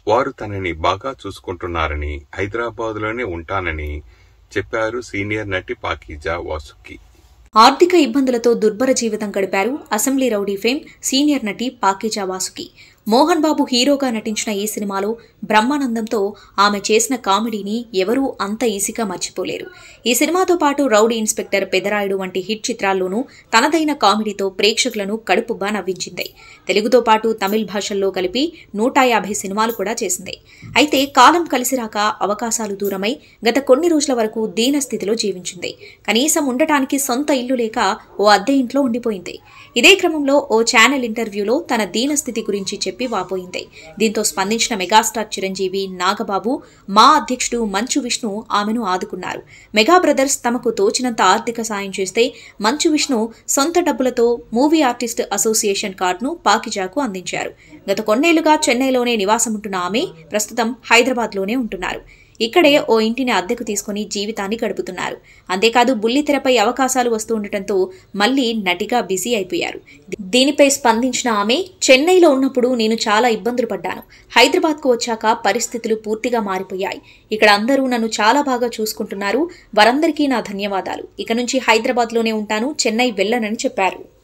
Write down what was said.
వారు తనని బాగా చూసుకుంటున్నారని హైదరాబాద్లోనే ఉంటానని చెప్పారు సీనియర్ నటి పాకీజా వాసుకి ఆర్థిక ఇబ్బందులతో దుర్భర జీవితం గడిపారు అసెంబ్లీ రౌడీ ఫేమ్ సీనియర్ నటి పాకిజా వాసుకి మోహన్ బాబు హీరోగా నటించిన ఈ సినిమాలో బ్రహ్మానందంతో ఆమె చేసిన కామెడీని ఎవరూ అంత ఈజీగా మర్చిపోలేరు ఈ సినిమాతో పాటు రౌడీ ఇన్స్పెక్టర్ పెదరాయుడు వంటి హిట్ చిత్రాల్లోనూ తనదైన కామెడీతో ప్రేక్షకులను కడుపుబ్బా నవ్వించింది తెలుగుతో పాటు తమిళ్ భాషల్లో కలిపి నూట యాభై సినిమాలు కూడా చేసింది అయితే కాలం కలిసిరాక అవకాశాలు దూరమై గత కొన్ని రోజుల వరకు దీన స్థితిలో జీవించింది కనీసం ఉండటానికి సొంత ఇల్లు లేక ఓ అద్దె ఇంట్లో ఉండిపోయింది ఇదే క్రమంలో ఓ ఛానల్ ఇంటర్వ్యూలో తన దీన స్థితి గురించి చెప్పి వాపోయింది దీంతో స్పందించిన మెగాస్టార్ చిరంజీవి నాగబాబు మా అధ్యక్షుడు మంచు విష్ణు ఆమెను ఆదుకున్నారు మెగా బ్రదర్స్ తమకు తోచినంత ఆర్థిక సాయం చేస్తే మంచు విష్ణు సొంత డబ్బులతో మూవీ ఆర్టిస్ట్ అసోసియేషన్ కార్డును పాకిజాకు అందించారు గత కొన్నేళ్లుగా చెన్నైలోనే నివాసముంటున్న ఆమె ప్రస్తుతం హైదరాబాద్లోనే ఉంటున్నారు ఇక్కడే ఓ ఇంటిని అద్దెకు తీసుకుని జీవితాన్ని గడుపుతున్నారు అంతేకాదు బుల్లితెరపై అవకాశాలు వస్తూ ఉండటంతో మళ్లీ నటిగా బిజీ అయిపోయారు దీనిపై స్పందించిన ఆమె చెన్నైలో ఉన్నప్పుడు నేను చాలా ఇబ్బందులు పడ్డాను హైదరాబాద్కు వచ్చాక పరిస్థితులు పూర్తిగా మారిపోయాయి ఇక్కడ అందరూ నన్ను చాలా బాగా చూసుకుంటున్నారు వారందరికీ నా ధన్యవాదాలు ఇక నుంచి హైదరాబాద్లోనే ఉంటాను చెన్నై వెళ్ళనని చెప్పారు